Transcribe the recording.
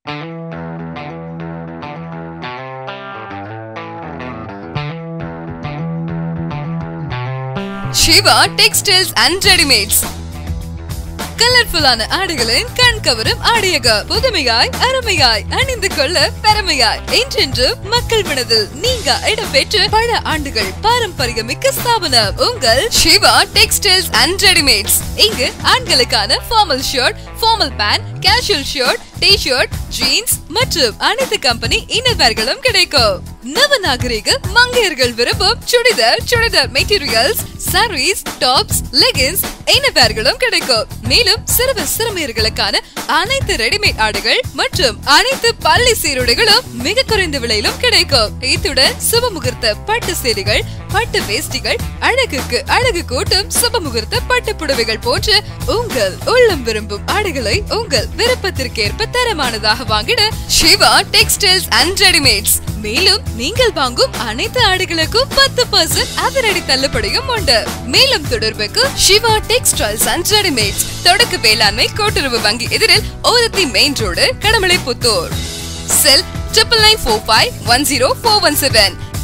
Siva textiles and readymades கலர்ஃபுல்லான ஆடைகளின் கண் கவரும் ஆடையக புதுமையாய் அருமையாய் அணிந்து கொள்ள பெருமையாய் என்றென்று மக்கள் மனதில் நீங்க இடம்பெற்று பல ஆண்டுகள் பாரம்பரியமிக்க ஸ்தாபனம் உங்கள் சிவா டெக்ஸ்டைல்ஸ் அண்ட் ரெடிமேட்ஸ் இங்கு ஆண்களுக்கான formal shirt formal pant casual shirt T shirt jeans மற்றும் அனைத்து கம்பெனி இன்னர்வேர்களும் கிடைக்கும் நவநாகரிக மங்கையர்கள் விரும்பும் churidar churidar materials saris tops leggings இன்னர்வேர்களும் கிடைக்கும் மேலும் சிறுவ சிறுமியர்களுக்கான அனைத்து ரெடிமேட் ஆடைகள் மற்றும் அனைத்து பள்ளி சீருடைகளும் மிக குறைந்த விலையிலும் கிடைக்கும் இத்துடன் சுபமுகூர்த்த பட்டு சேரிகள் பட்டு வேஷ்டிகள் அழகுக்கு அழகு கூட்டும் சுபமுகூர்த்த பட்டு புடவைகள் போன்று உங்கள் உள்ளம் விரும்பும் ஆடைகளை உங்கள் விருப்பத்திற்கேற்ப தரமானதாக வாங்கிட சிவா டெக்ஸ்டைல்ஸ் அண்ட் ரெடிமேட்ஸ் மேலும் நீங்கள் வாங்கும் அனைத்து ஆடைகளுக்கும் பத்து பர்சன்ட் அதிரடி தள்ளுபடியும் உண்டு மேலும் தொடர்புக்கு சிவா டெக்ஸ்டைல்ஸ் அண்ட் ரெடிமேட்ஸ் தொடக்க வேளாண்மை கூட்டுறவு வங்கி எதிரில் ஓரத்தி main road Kadamalai Puthur cell triple nine four five one zero four one seven